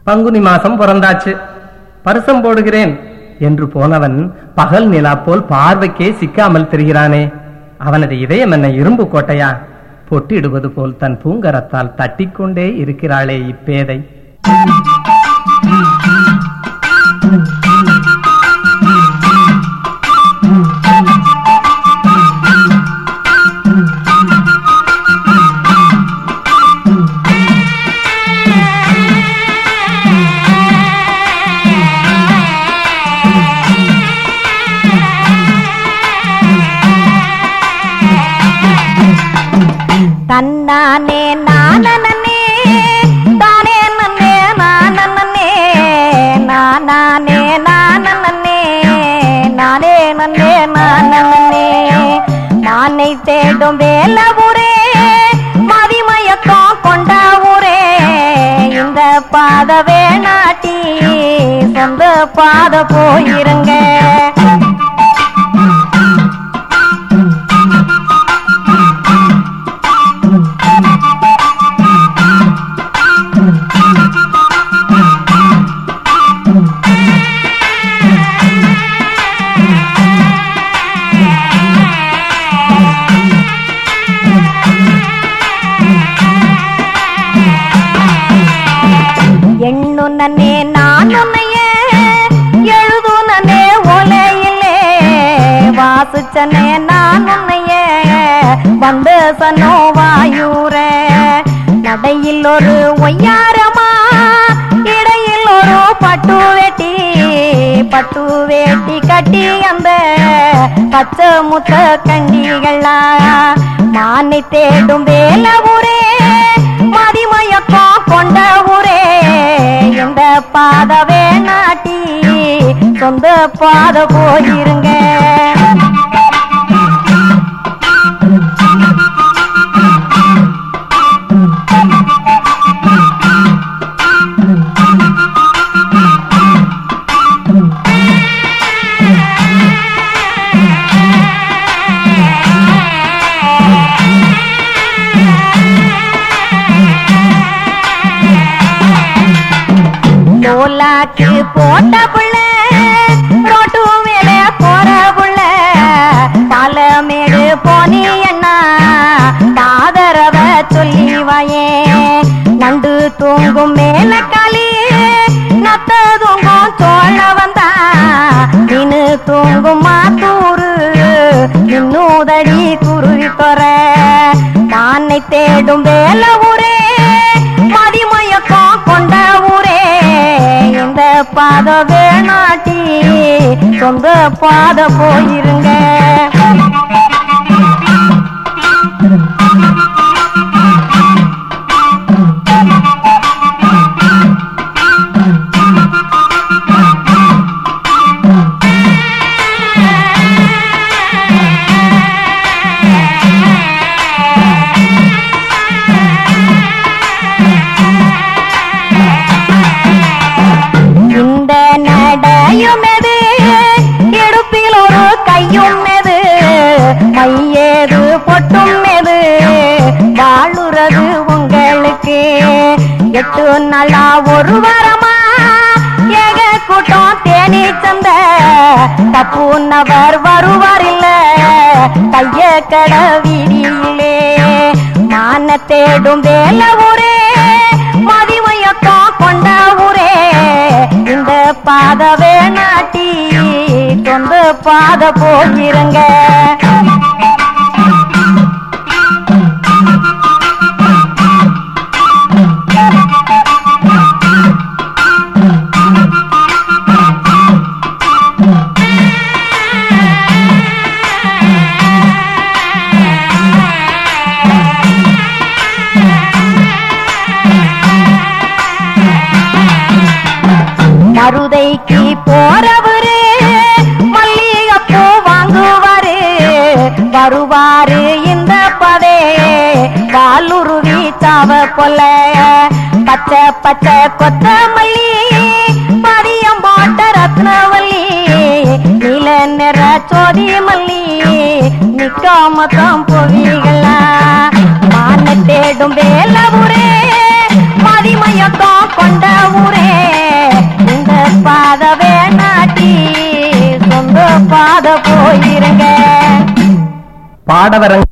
பங்குனி மாசம் பிறந்தாச்சு பரிசம் போடுகிறேன் என்று போனவன் பகல் நிலா போல் பார்வைக்கே சிக்காமல் தெரிகிறானே அவனது இதயம் என்ன இரும்பு கோட்டையா பொட்டிடுவது போல் தன் பூங்கரத்தால் தட்டிக்கொண்டே இருக்கிறாளே இப்பேதை தன்னானே நானனே தானே நன்னே நானனே நானே நானனே நானே நன்னே நானனே மானை தேடும் வேல ஊரே மதிமயக்கம் கொண்ட ஊரே இந்த பாத வேணாட்டி சொந்த பாத போயிருங்க எண்ணுனே நானுன்னையே எழுதுனே ஒலையிலே வாசிச்சனே நானுன்னையே வந்து சனோ வாயூரே நடையில் ஒரு ஒய்யாரமா இடையில் ஒரு பட்டு வேட்டி பட்டு வேட்டி கட்டி அந்த பச்சை முத்த கண்டிகளா மானை தேடும் வேல ஊரே மதிமயக்கம் கொண்ட ஊரே இந்த பாத வேணாட்டி சொந்த பாத போயிருங்க லோலாக்கு போட்ட புள்ள ரோட்டு மேலே போற புள்ள பாலமேடு போனி அண்ணா பாதரவ சொல்லி வாயே நண்டு தூங்கும் மேல களி நத்த தூங்கும் சோழ வந்தா மீனு தூங்கும் மாத்தூரு இன்னூதடி குருவி தொற மானை தேடும் வேல ஊரே மதிமயக்கம் கொண்ட ஊரே இந்த பாத வேணாட்டி சொந்த பாத போயிருங்க இந்த நடையும் எது இடுப்பில் ஒரு கையும் எது மையேது பொட்டும் எது வாழுறது உங்களுக்கு எட்டு நாளா ஒரு வாரமா ஏக கூட்டம் தேனி சந்த தப்புன்னவர் வருவார் இல்ல கைய கட வீதியிலே மான தேடும் வேல ஊரே மதிமயக்கம் கொண்ட ஊரே இந்த பாத வேணாட்டி சொந்த பாத போகிறங்க மருதைக்கு போறவரு மல்லிகைப்பூ வாங்குவாரு வருவாரு இந்த பதே வாலுருவி சாவ கொல்ல பச்சை பச்சை கொத்தமல்லி மதியம் போட்ட ரத்னவல்லி நீல நிற சோதி மல்லி நிக்காம தான் பொவிகளா மான தேடும் வேலவுரே மதிமயக்கம் கொண்ட ஊரே இந்த பாத வேணாட்டி சொந்த பாத போயிருங்க பாடவரங்க